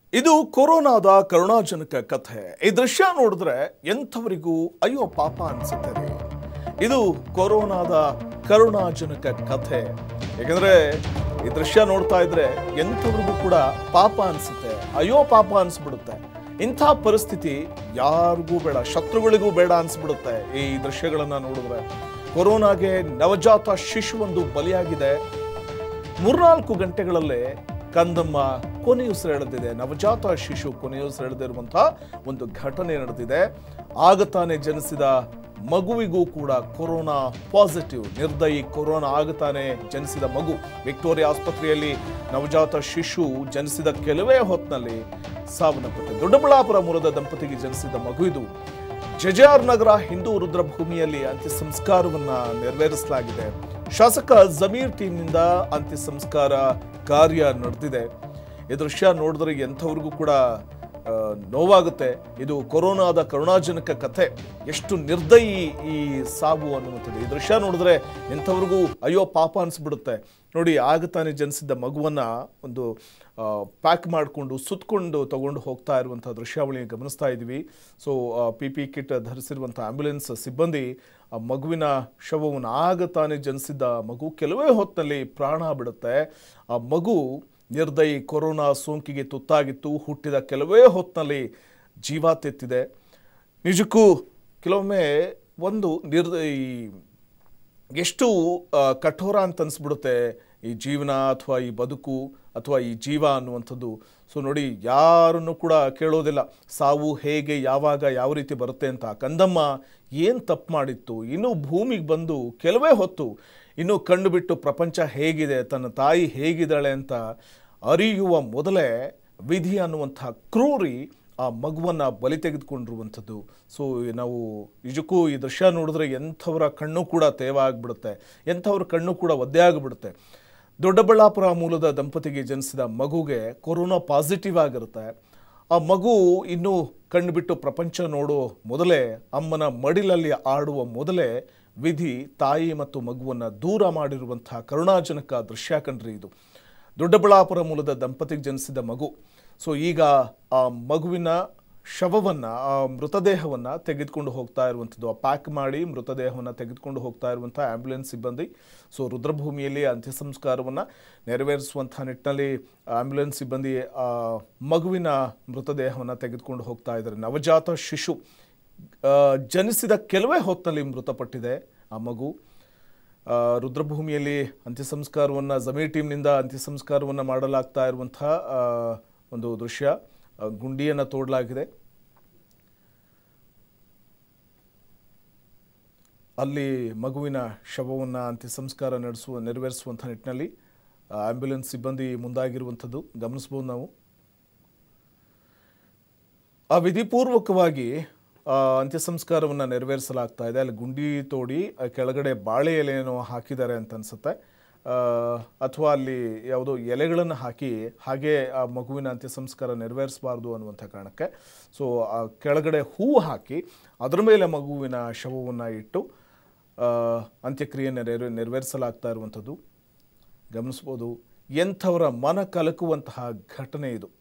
ಇದು ಕೊರೋನಾದ ಕರುಣಾಜನಕ ಕಥೆ ಈ ದೃಶ್ಯ ನೋಡಿದ್ರೆ ಎಂಥವರಿಗೂ ಅಯ್ಯೋ ಪಾಪ ಅನ್ಸುತ್ತೆ ರೀ ಇದು ಕೊರೋನಾದ ಕರುಣಾಜನಕ ಕಥೆ ಯಾಕಂದ್ರೆ ಈ ದೃಶ್ಯ ನೋಡ್ತಾ ಇದ್ರೆ ಎಂಥವ್ರಿಗೂ ಕೂಡ ಪಾಪ ಅನ್ಸುತ್ತೆ ಅಯ್ಯೋ ಪಾಪ ಅನ್ಸ್ಬಿಡುತ್ತೆ ಇಂಥ ಪರಿಸ್ಥಿತಿ ಯಾರಿಗೂ ಬೇಡ ಶತ್ರುಗಳಿಗೂ ಬೇಡ ಅನ್ಸ್ಬಿಡುತ್ತೆ ಈ ದೃಶ್ಯಗಳನ್ನ ನೋಡಿದ್ರೆ ಕೊರೋನಾಗೆ ನವಜಾತ ಶಿಶುವೊಂದು ಬಲಿಯಾಗಿದೆ ಮೂರ್ನಾಲ್ಕು ಗಂಟೆಗಳಲ್ಲೇ ಕಂದಮ್ಮ ಕೊನೆಯುಸಿರೆಳೆದಿದೆ ನವಜಾತ ಶಿಶು ಕೊನೆಯುಸಿರೆಳೆದಿರುವಂತಹ ಒಂದು ಘಟನೆ ನಡೆದಿದೆ ಆಗ ತಾನೇ ಜನಿಸಿದ ಮಗುವಿಗೂ ಕೂಡ ಕೊರೋನಾ ಪಾಸಿಟಿವ್ ನಿರ್ದಯಿ ಕೊರೋನಾ ಆಗ ತಾನೇ ಜನಿಸಿದ ಮಗು ವಿಕ್ಟೋರಿಯಾ ಆಸ್ಪತ್ರೆಯಲ್ಲಿ ನವಜಾತ ಶಿಶು ಜನಿಸಿದ ಕೆಲವೇ ಹೊತ್ತಿನಲ್ಲಿ ಸಾವನ್ನಪ್ಪಿದೆ ದೊಡ್ಡಬಳ್ಳಾಪುರ ಮೂಲದ ದಂಪತಿಗೆ ಜನಿಸಿದ ಮಗು ಇದು ಜಜಾರ್ ನಗರ ಹಿಂದೂ ರುದ್ರಭೂಮಿಯಲ್ಲಿ ಅಂತ್ಯ ಸಂಸ್ಕಾರವನ್ನ ನೆರವೇರಿಸಲಾಗಿದೆ ಶಾಸಕ ಜಮೀರ್ ಟೀಮ್ನಿಂದ ಅಂತ್ಯ ಸಂಸ್ಕಾರ ಕಾರ್ಯ ನಡೆದಿದೆ ಈ ದೃಶ್ಯ ನೋಡಿದ್ರೆ ಎಂಥವ್ರಿಗೂ ಕೂಡ ಆ, ನೋವಾಗುತ್ತೆ ಇದು ಕೊರೋನಾದ ಕರುಣಾಜನಕ ಕಥೆ ಎಷ್ಟು ನಿರ್ದಯಿ ಈ ಸಾವು ಅನ್ನುವಂಥದ್ದು ಈ ದೃಶ್ಯ ನೋಡಿದ್ರೆ ಎಂಥವ್ರಿಗೂ ಅಯ್ಯೋ ಪಾಪ ಅನ್ಸ್ಬಿಡುತ್ತೆ ನೋಡಿ ಆಗ ತಾನೇ ಜನಿಸಿದ್ದ ಮಗುವನ್ನ ಒಂದು ಪ್ಯಾಕ್ ಮಾಡಿಕೊಂಡು ಸುತ್ತಕೊಂಡು ತಗೊಂಡು ಹೋಗ್ತಾ ಇರುವಂಥ ದೃಶ್ಯಾವಳಿ ಗಮನಿಸ್ತಾ ಇದ್ದೀವಿ ಸೊ ಪಿ ಪಿ ಕಿಟ್ ಧರಿಸಿರುವಂಥ ಆಂಬ್ಯುಲೆನ್ಸ್ ಸಿಬ್ಬಂದಿ ಆ ಮಗುವಿನ ಶವವನ್ನು ಆಗ ತಾನೇ ಜನಿಸಿದ್ದ ಮಗು ಕೆಲವೇ ಹೊತ್ತಿನಲ್ಲಿ ಪ್ರಾಣ ಬಿಡುತ್ತೆ ಆ ಮಗು ನಿರ್ದಯಿ ಕೊರೋನಾ ಸೋಂಕಿಗೆ ತುತ್ತಾಗಿತ್ತು ಹುಟ್ಟಿದ ಕೆಲವೇ ಹೊತ್ತಿನಲ್ಲಿ ಜೀವ ತೆತ್ತಿದೆ ನಿಜಕ್ಕೂ ಕೆಲವೊಮ್ಮೆ ಒಂದು ನಿರ್ದಯಿ ಎಷ್ಟು ಆ, ಕಠೋರ ಅಂತ ಅನ್ಸ್ಬಿಡುತ್ತೆ ಈ ಜೀವನ ಅಥವಾ ಈ ಬದುಕು ಅಥವಾ ಈ ಜೀವ ಅನ್ನುವಂಥದ್ದು ಸೊ ನೋಡಿ ಯಾರನ್ನು ಕೂಡ ಕೇಳೋದಿಲ್ಲ ಸಾವು ಹೇಗೆ ಯಾವಾಗ ಯಾವ ರೀತಿ ಬರುತ್ತೆ ಅಂತ ಕಂದಮ್ಮ ಏನು ತಪ್ಪು ಮಾಡಿತ್ತು ಇನ್ನು ಭೂಮಿಗೆ ಬಂದು ಕೆಲವೇ ಹೊತ್ತು ಇನ್ನು ಕಣ್ಣು ಬಿಟ್ಟು ಪ್ರಪಂಚ ಹೇಗಿದೆ ತನ್ನ ತಾಯಿ ಹೇಗಿದ್ದಾಳೆ ಅಂತ ಅರಿಯುವ ಮೊದಲೇ ವಿಧಿ ಅನ್ನುವಂಥ ಕ್ರೂರಿ ಆ ಮಗುವನ್ನು ಬಲಿ ತೆಗೆದುಕೊಂಡಿರುವಂಥದ್ದು ಸೊ ನಾವು ನಿಜಕ್ಕೂ ಈ ದೃಶ್ಯ ನೋಡಿದ್ರೆ ಎಂಥವರ ಕಣ್ಣು ಕೂಡ ತೇವ ಆಗಿಬಿಡುತ್ತೆ ಎಂಥವ್ರ ಕಣ್ಣು ಕೂಡ ಒದ್ದೆ ಆಗಿಬಿಡುತ್ತೆ ದೊಡ್ಡಬಳ್ಳಾಪುರ ಮೂಲದ ದಂಪತಿಗೆ ಜನಿಸಿದ ಮಗುಗೆ ಕೊರೋನಾ ಪಾಸಿಟಿವ್ ಆಗಿರುತ್ತೆ ಆ ಮಗು ಇನ್ನೂ ಕಣ್ಣು ಬಿಟ್ಟು ಪ್ರಪಂಚ ನೋಡೋ ಮೊದಲೇ ಅಮ್ಮನ ಮಡಿಲಲ್ಲಿ ಆಡುವ ಮೊದಲೇ ವಿಧಿ ತಾಯಿ ಮತ್ತು ಮಗುವನ್ನು ದೂರ ಮಾಡಿರುವಂಥ ಕರುಣಾಜನಕ ದೃಶ್ಯ ಕಣ್ರಿ ಇದು ದೊಡ್ಡಬಳ್ಳಾಪುರ ಮೂಲದ ದಂಪತಿಗೆ ಜನಿಸಿದ ಮಗು ಸೊ ಈಗ ಆ ಮಗುವಿನ ಶವವನ್ನು ಆ ಮೃತದೇಹವನ್ನು ತೆಗೆದುಕೊಂಡು ಹೋಗ್ತಾ ಇರುವಂಥದ್ದು ಆ ಪ್ಯಾಕ್ ಮಾಡಿ ಮೃತದೇಹವನ್ನು ತೆಗೆದುಕೊಂಡು ಹೋಗ್ತಾ ಇರುವಂಥ ಆ್ಯಂಬುಲೆನ್ಸ್ ಸಿಬ್ಬಂದಿ ಸೊ ರುದ್ರಭೂಮಿಯಲ್ಲಿ ಅಂತ್ಯ ಸಂಸ್ಕಾರವನ್ನು ನೆರವೇರಿಸುವಂಥ ನಿಟ್ಟಿನಲ್ಲಿ ಆ್ಯಂಬುಲೆನ್ಸ್ ಸಿಬ್ಬಂದಿ ಆ ಮಗುವಿನ ಮೃತದೇಹವನ್ನು ತೆಗೆದುಕೊಂಡು ಹೋಗ್ತಾ ಇದ್ದಾರೆ ನವಜಾತ ಶಿಶು ಆ, ಜನಿಸಿದ ಕೆಲವೇ ಹೊತ್ತಿನಲ್ಲಿ ಮೃತಪಟ್ಟಿದೆ ಆ ಮಗು ಆ, ರುದ್ರಭೂಮಿಯಲ್ಲಿ ಅಂತ್ಯ ಸಂಸ್ಕಾರವನ್ನು ಜಮೀರ್ ಟೀಮ್ನಿಂದ ಅಂತ್ಯ ಸಂಸ್ಕಾರವನ್ನು ಮಾಡಲಾಗ್ತಾ ಇರುವಂಥ ಆ, ಒಂದು ದೃಶ್ಯ ಆ, ಗುಂಡಿಯನ್ನು ತೋಡಲಾಗಿದೆ ಅಲ್ಲಿ ಮಗುವಿನ ಶವವನ್ನು ಅಂತ್ಯ ಸಂಸ್ಕಾರ ನಡೆಸುವ ನೆರವೇರಿಸುವಂಥ ನಿಟ್ಟಿನಲ್ಲಿ ಆ, ಆಂಬ್ಯುಲೆನ್ಸ್ ಸಿಬ್ಬಂದಿ ಮುಂದಾಗಿರುವಂಥದ್ದು ಗಮನಿಸ್ಬೋದು ನಾವು ಆ ವಿಧಿಪೂರ್ವಕವಾಗಿ ಆ, ಅಂತ್ಯ ಸಂಸ್ಕಾರವನ್ನು ನೆರವೇರಿಸಲಾಗ್ತಾ ಇದೆ ಅಲ್ಲಿ ಗುಂಡಿ ತೋಡಿ ಆ ಕೆಳಗಡೆ ಬಾಳೆ ಎಲೆಯನ್ನು ಹಾಕಿದ್ದಾರೆ ಅಂತ ಅನ್ಸುತ್ತೆ ಆ, ಅಥವಾ ಅಲ್ಲಿ ಯಾವುದೋ ಎಲೆಗಳನ್ನು ಹಾಕಿ ಹಾಗೆ ಆ ಮಗುವಿನ ಅಂತ್ಯ ಸಂಸ್ಕಾರ ನೆರವೇರಿಸಬಾರ್ದು ಅನ್ನುವಂಥ ಕಾರಣಕ್ಕೆ ಸೊ ಆ ಕೆಳಗಡೆ ಹೂವು ಹಾಕಿ ಅದರ ಮೇಲೆ ಮಗುವಿನ ಶವವನ್ನು ಇಟ್ಟು ಆ, ಅಂತ್ಯಕ್ರಿಯೆ ನೆರವೇ ನೆರವೇರಿಸಲಾಗ್ತಾ ಇರುವಂಥದ್ದು ಗಮನಿಸ್ಬೋದು ಎಂಥವರ ಮನ ಕಲಕುವಂತಹ ಘಟನೆ ಇದು